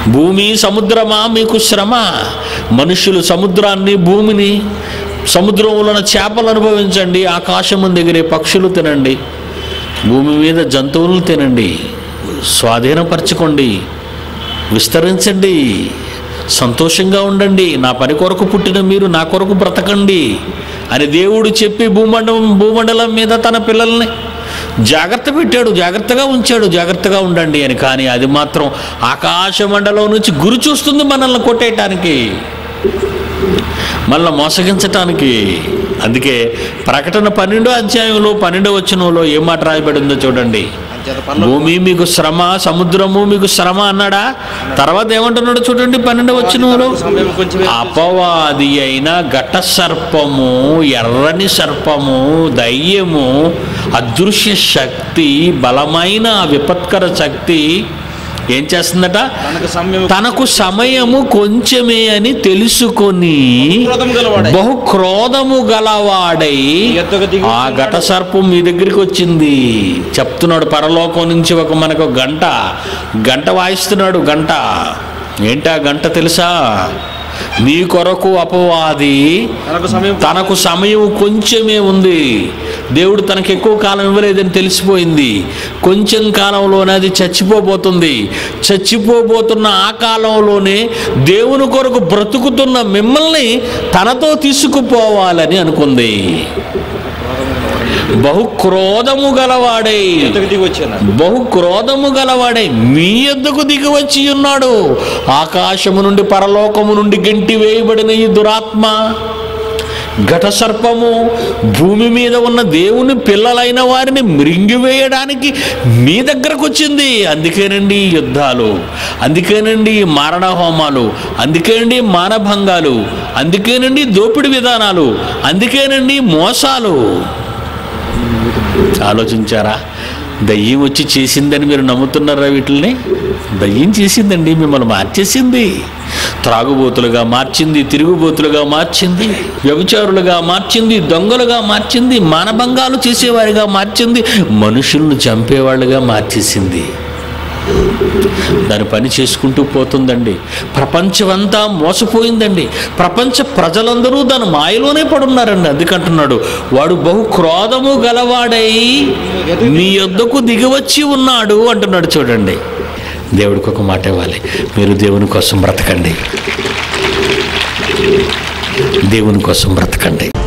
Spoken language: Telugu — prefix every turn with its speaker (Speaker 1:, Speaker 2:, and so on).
Speaker 1: భూమి సముద్రమా మీకు శ్రమ మనుషులు సముద్రాన్ని భూమిని సముద్రంలో ఉన్న చేపలు అనుభవించండి ఆకాశము దగ్గరే పక్షులు తినండి భూమి మీద జంతువులు తినండి స్వాధీనపరచుకోండి విస్తరించండి సంతోషంగా ఉండండి నా పని కొరకు పుట్టిన మీరు నా కొరకు బ్రతకండి అని దేవుడు చెప్పి భూమండలం భూమండలం మీద తన పిల్లల్ని జాగ్రత్త పెట్టాడు జాగ్రత్తగా ఉంచాడు జాగ్రత్తగా ఉండండి అని కానీ అది మాత్రం ఆకాశ మండలం నుంచి గురి చూస్తుంది మనల్ని కొట్టేయటానికి మళ్ళీ మోసగించటానికి అందుకే ప్రకటన పన్నెండో అధ్యాయంలో పన్నెండో వచనంలో ఏం మాట రాయబడిందో చూడండి
Speaker 2: అంచేత పరలోక
Speaker 1: భూమి మీకు శ్రమ సముద్రము మీకు శ్రమ అన్నాడా తర్వాత ఏమంటున్నాడు చూడండి పన్నెండు వచ్చినలో
Speaker 2: సమయం కొంచెం
Speaker 1: అపవాది అయిన ఘట సర్పము ఎర్రని సర్పము దయ్యము అదృశ్య శక్తి బలమైన విపత్కర శక్తి ఏం చేస్తుందట
Speaker 2: తనకు సమయం
Speaker 1: తనకు సమయము కొంచెమే అని తెలుసుకొని
Speaker 2: క్రోధము గలవాడై.
Speaker 1: బహు క్రోధము గలవాడై
Speaker 2: ఎత్తుకు దిగి
Speaker 1: ఆ ఘట సర్పం మీ దగ్గరికి వచ్చింది చెప్తున్నాడు పరలోకం నుంచి ఒక మనకు గంట గంట వాయిస్తున్నాడు గంట ఏంటా గంట తెలుసా నీ కొరకు అపవాది
Speaker 2: తనకు సమయం
Speaker 1: తనకు సమయం కొంచెమే ఉంది దేవుడు తనకు ఎక్కువ కాలం ఇవ్వలేదని తెలిసిపోయింది కొంచెం కాలంలోనే అది చచ్చిపోబోతుంది చచ్చిపోబోతున్న ఆ కాలంలోనే దేవుని కొరకు బ్రతుకుతున్న మిమ్మల్ని తనతో తీసుకుపోవాలని అనుకుంది బహు క్రోధము గలవాడై
Speaker 2: ఎత్తుకు దిగి వచ్చాను
Speaker 1: బహు క్రోధము గలవాడై మీ ఎద్దుకు దిగి వచ్చి ఉన్నాడు ఆకాశము నుండి పరలోకము నుండి గంటి వేయబడిన ఈ దురాత్మ ఘట సర్పము భూమి మీద ఉన్న దేవుని పిల్లలైన వారిని మృంగివేయడానికి మీ దగ్గరకు వచ్చింది అందుకేనండి ఈ యుద్ధాలు అందుకేనండి ఈ మారణ హోమాలు అందుకేనండి మానభంగాలు అందుకేనండి దోపిడి విధానాలు అందుకేనండి మోసాలు ఆలోచించారా దయ్యం వచ్చి చేసిందని మీరు నమ్ముతున్నారా వీటిని దయ్యం చేసిందండి మిమ్మల్ని మార్చేసింది త్రాగుబోతులుగా మార్చింది తిరుగుబోతులుగా మార్చింది వ్యభిచారులుగా మార్చింది దొంగలుగా మార్చింది మానభంగాలు చేసేవారిగా మార్చింది మనుషులను చంపేవాళ్ళుగా మార్చేసింది దాని పని చేసుకుంటూ పోతుందండి ప్రపంచమంతా మోసపోయిందండి ప్రపంచ ప్రజలందరూ దాని మాయలోనే పడున్నారండి అందుకంటున్నాడు వాడు బహు క్రోధము గలవాడై మీ యొద్దకు దిగివచ్చి ఉన్నాడు అంటున్నాడు చూడండి దేవుడికి ఒక మాట ఇవ్వాలి మీరు దేవుని కోసం బ్రతకండి దేవుని కోసం బ్రతకండి